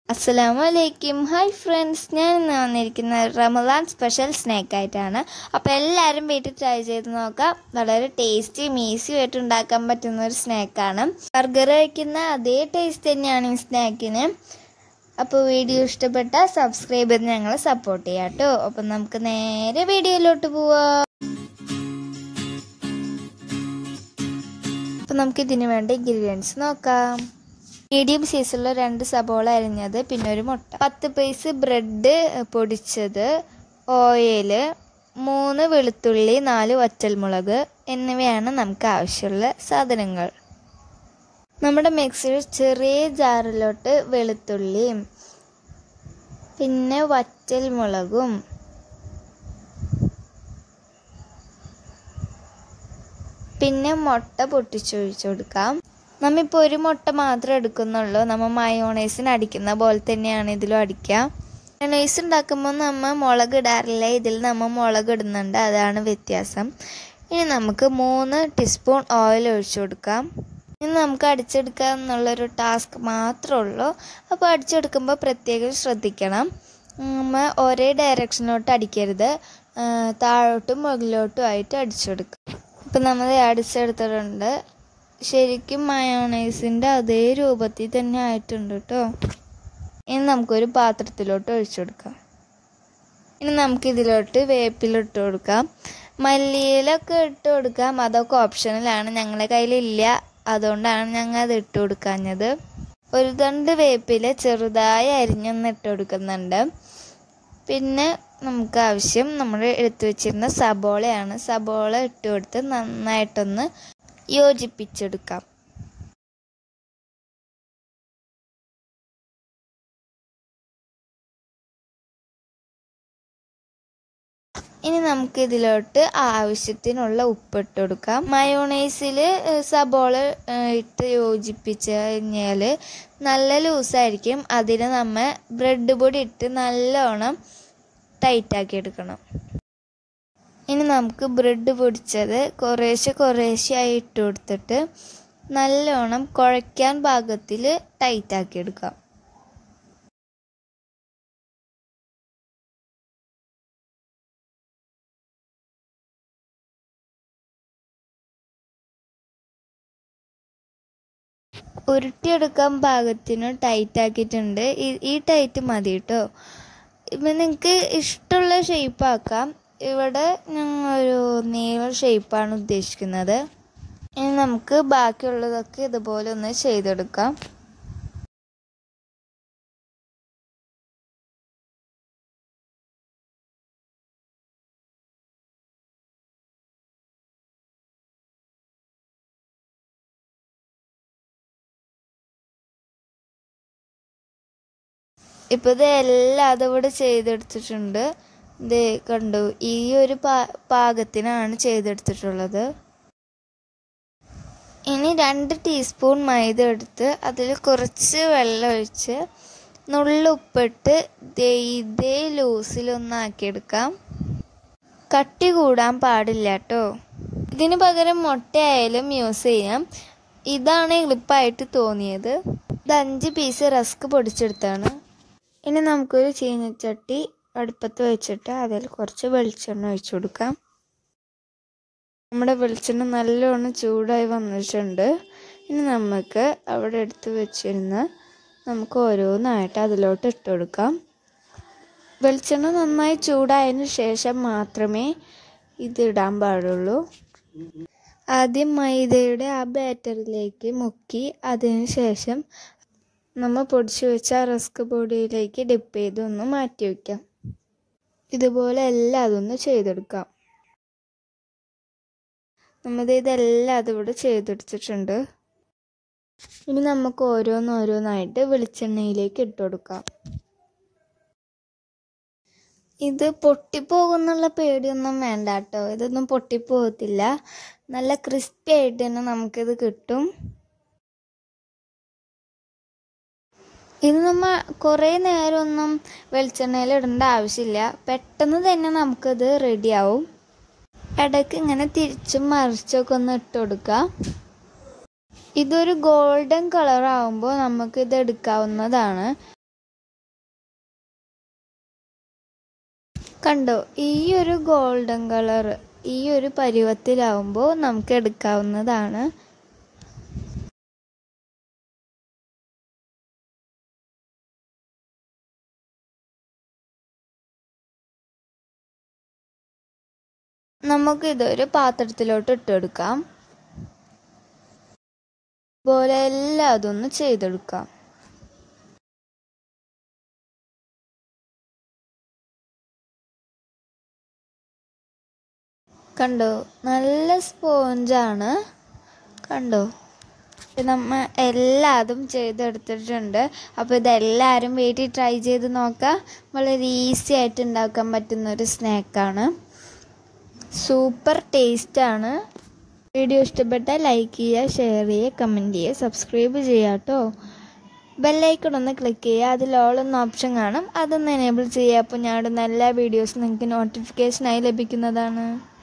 അസ്സലാമു അലൈക്കും hi friends ഞാൻ ഇന്ന് വന്നിരിക്കുന്ന റമദാൻ സ്പെഷ്യൽ സ്നാക്ക് ആയിട്ടാണ് അപ്പോൾ എല്ലാവരും വീട്ടിൽ ട്രൈ ചെയ്ത് നോക്കാം വളരെ ടേസ്റ്റിയും ഈസിയും ആയിട്ട് ഉണ്ടാക്കാൻ പറ്റുന്ന ഒരു സ്നാക്കാണ് ബർഗർ കഴിക്കുന്ന അതേ ടേസ്റ്റ് തന്നെയാണ് ഈ സ്നാക്കിന് അപ്പോൾ വീഡിയോ ഇഷ്ടപ്പെട്ടാൽ സബ്സ്ക്രൈബ് ചെയ്ത് ഞങ്ങളെ സപ്പോർട്ട് ചെയ്യാം കേട്ടോ അപ്പം നമുക്ക് നേരെ വീഡിയോയിലോട്ട് പോവാം അപ്പം നമുക്ക് ഇതിന് വേണ്ട ഇൻഗ്രീഡിയൻസ് നോക്കാം മീഡിയം സൈസുള്ള രണ്ട് സബോള അരിഞ്ഞത് പിന്നെ ഒരു മുട്ട പത്ത് പീസ് ബ്രെഡ് പൊടിച്ചത് ഓയിൽ മൂന്ന് വെളുത്തുള്ളി നാല് വറ്റൽമുളക് എന്നിവയാണ് നമുക്ക് ആവശ്യമുള്ള സാധനങ്ങൾ നമ്മുടെ മിക്സിയിൽ ചെറിയ ജാറിലോട്ട് വെളുത്തുള്ളിയും പിന്നെ വറ്റൽമുളകും പിന്നെ മുട്ട പൊട്ടിച്ചൊഴിച്ചു കൊടുക്കാം നമ്മിപ്പോൾ ഒരു മുട്ട മാത്രമേ എടുക്കുന്നുള്ളൂ നമ്മൾ മയോണൈസിന് അടിക്കുന്ന പോലെ തന്നെയാണ് ഇതിലും അടിക്കുക മയോണൈസ് ഉണ്ടാക്കുമ്പോൾ നമ്മൾ മുളക് ഇടാറില്ല ഇതിൽ നമ്മൾ മുളക് ഇടുന്നുണ്ട് അതാണ് വ്യത്യാസം ഇനി നമുക്ക് മൂന്ന് ടീസ്പൂൺ ഓയിൽ ഒഴിച്ചു കൊടുക്കാം ഇനി നമുക്ക് അടിച്ചെടുക്കുക എന്നുള്ളൊരു ടാസ്ക് മാത്രമേ ഉള്ളൂ അപ്പോൾ അടിച്ചെടുക്കുമ്പോൾ പ്രത്യേകം ശ്രദ്ധിക്കണം നമ്മൾ ഒരേ ഡയറക്ഷനിലോട്ട് അടിക്കരുത് താഴോട്ടും മുകളിലോട്ടും ആയിട്ട് അടിച്ചെടുക്കുക ഇപ്പം നമ്മൾ അടിച്ചെടുത്തിട്ടുണ്ട് ശരിക്കും മയോണൈസിൻ്റെ അതേ രൂപത്തിൽ തന്നെ ആയിട്ടുണ്ട് കേട്ടോ ഇനി നമുക്കൊരു പാത്രത്തിലോട്ട് ഒഴിച്ചു കൊടുക്കാം ഇനി നമുക്കിതിലോട്ട് വേപ്പിലിട്ട് കൊടുക്കാം മല്ലിയിലൊക്കെ ഇട്ട് കൊടുക്കാം അതൊക്കെ ഓപ്ഷണലാണ് ഞങ്ങളുടെ കയ്യിലില്ല അതുകൊണ്ടാണ് ഞങ്ങൾ അത് ഇട്ട് കൊടുക്കാഞ്ഞത് ഒരു തണ്ട് വേപ്പില ചെറുതായി അരിഞ്ഞൊന്ന് ഇട്ട് കൊടുക്കുന്നുണ്ട് പിന്നെ നമുക്ക് ആവശ്യം നമ്മൾ എടുത്തു വെച്ചിരുന്ന സബോളയാണ് സബോള ഇട്ട് കൊടുത്ത് നന്നായിട്ടൊന്ന് യോജിപ്പിച്ചെടുക്കാം ഇനി നമുക്ക് ഇതിലോട്ട് ആവശ്യത്തിനുള്ള ഉപ്പിട്ട് കൊടുക്കാം മയോണൈസിൽ സബോള ഇട്ട് യോജിപ്പിച്ച് കഴിഞ്ഞാൽ നല്ല ലൂസായിരിക്കും അതിന് നമ്മൾ ബ്രെഡ് പൊടി ഇട്ട് നല്ലോണം ടൈറ്റാക്കി എടുക്കണം ഇനി നമുക്ക് ബ്രെഡ് പൊടിച്ചത് കുറേശ്ശെ കുറേശ്ശെയായി ഇട്ട് കൊടുത്തിട്ട് നല്ലോണം കുഴയ്ക്കാൻ പാകത്തിൽ ടൈറ്റാക്കി എടുക്കാം ഉരുട്ടിയെടുക്കാൻ പാകത്തിന് ടൈറ്റ് ആക്കിയിട്ടുണ്ട് ഈ ടൈറ്റ് മതി കേട്ടോ ഇപ്പം നിങ്ങൾക്ക് ഇഷ്ടമുള്ള ഷേപ്പ് ആക്കാം ഇവിടെ ഞങ്ങൾ ഒരു നീള ഷേപ്പാണ് ഉദ്ദേശിക്കുന്നത് ഇനി നമുക്ക് ബാക്കിയുള്ളതൊക്കെ ഇതുപോലെ ഒന്ന് ചെയ്തെടുക്കാം ഇപ്പോൾ ഇത് എല്ലാം അതിവിടെ ചെയ്തെടുത്തിട്ടുണ്ട് ഇത് കണ്ടു ഈ ഒരു പാ പാകത്തിനാണ് ചെയ്തെടുത്തിട്ടുള്ളത് ഇനി രണ്ട് ടീസ്പൂൺ മൈദ എടുത്ത് അതിൽ കുറച്ച് വെള്ളം ഒഴിച്ച് നുള്ളുപ്പിട്ട് ഇതേ ലൂസിലൊന്നാക്കിയെടുക്കാം കട്ടി കൂടാൻ പാടില്ല കേട്ടോ ഇതിന് പകരം മുട്ടയായാലും യൂസ് ചെയ്യാം ഇതാണ് എളുപ്പമായിട്ട് തോന്നിയത് ഇത് അഞ്ച് പീസ് റസ്ക് പൊടിച്ചെടുത്താണ് ഇനി നമുക്കൊരു ചീനച്ചട്ടി അടുപ്പത്ത് വെച്ചിട്ട് അതിൽ കുറച്ച് വെളിച്ചെണ്ണ ഒഴിച്ചു കൊടുക്കാം നമ്മുടെ വെളിച്ചെണ്ണ നല്ലോണം ചൂടായി വന്നിട്ടുണ്ട് ഇനി നമുക്ക് അവിടെ എടുത്ത് വെച്ചിരുന്ന നമുക്ക് ഓരോന്നായിട്ട് അതിലോട്ട് ഇട്ട് കൊടുക്കാം വെളിച്ചെണ്ണ നന്നായി ചൂടായതിന് ശേഷം മാത്രമേ ഇത് ഇടാൻ പാടുള്ളൂ ആദ്യം മൈദയുടെ ആ ബാറ്ററിലേക്ക് മുക്കി അതിന് ശേഷം നമ്മൾ പൊടിച്ചു വെച്ച റസ്ക് പൊടിയിലേക്ക് ഡിപ്പ് ചെയ്ത് ഒന്ന് മാറ്റി വയ്ക്കാം ഇതുപോലെ എല്ലാം അതൊന്ന് ചെയ്തെടുക്കാം നമ്മൾ ഇതെല്ലാം അതിവിടെ ചെയ്തെടുത്തിട്ടുണ്ട് ഇനി നമുക്ക് ഓരോന്നോരോന്നായിട്ട് വെളിച്ചെണ്ണയിലേക്ക് ഇട്ട് കൊടുക്കാം ഇത് പൊട്ടിപ്പോകുന്നുള്ള പേടിയൊന്നും വേണ്ട കേട്ടോ ഇതൊന്നും പൊട്ടിപ്പോകത്തില്ല നല്ല ക്രിസ്പി ആയിട്ട് തന്നെ നമുക്കിത് കിട്ടും ഇത് നമ്മൾ കുറേ നേരമൊന്നും വെളിച്ചെണ്ണയിൽ ഇടേണ്ട ആവശ്യമില്ല പെട്ടെന്ന് തന്നെ നമുക്കത് റെഡിയാവും ഇടയ്ക്ക് ഇങ്ങനെ തിരിച്ചും മറിച്ചൊക്കെ ഒന്ന് ഇട്ട് കൊടുക്കുക ഇതൊരു ഗോൾഡൻ കളർ ആകുമ്പോൾ നമുക്കിത് എടുക്കാവുന്നതാണ് കണ്ടോ ഈ ഒരു ഗോൾഡൻ കളർ ഈ ഒരു പരുവത്തിലാവുമ്പോൾ നമുക്ക് എടുക്കാവുന്നതാണ് നമുക്കിതൊരു പാത്രത്തിലോട്ട് ഇട്ടെടുക്കാം പോലെ എല്ലാം അതൊന്ന് ചെയ്തെടുക്കാം കണ്ടോ നല്ല സ്പോഞ്ചാണ് കണ്ടോ നമ്മ എല്ലാതും ചെയ്തെടുത്തിട്ടുണ്ട് അപ്പോൾ ഇതെല്ലാവരും വീട്ടിൽ ട്രൈ ചെയ്ത് നോക്കുക വളരെ ഈസി ആയിട്ട് ഉണ്ടാക്കാൻ പറ്റുന്ന ഒരു സ്നാക്കാണ് സൂപ്പർ ടേസ്റ്റാണ് വീഡിയോ ഇഷ്ടപ്പെട്ടാൽ ലൈക്ക് ചെയ്യുക ഷെയർ ചെയ്യുക കമൻറ്റ് ചെയ്യുക സബ്സ്ക്രൈബ് ചെയ്യുക കേട്ടോ ബെല്ലൈക്കൺ ഒന്ന് ക്ലിക്ക് ചെയ്യുക അതിൽ ഓൾ എന്ന ഓപ്ഷൻ കാണും അതൊന്ന് എനേബിൾ ചെയ്യുക അപ്പോൾ ഞാൻ ഇടുന്ന എല്ലാ വീഡിയോസും നിങ്ങൾക്ക് നോട്ടിഫിക്കേഷനായി ലഭിക്കുന്നതാണ്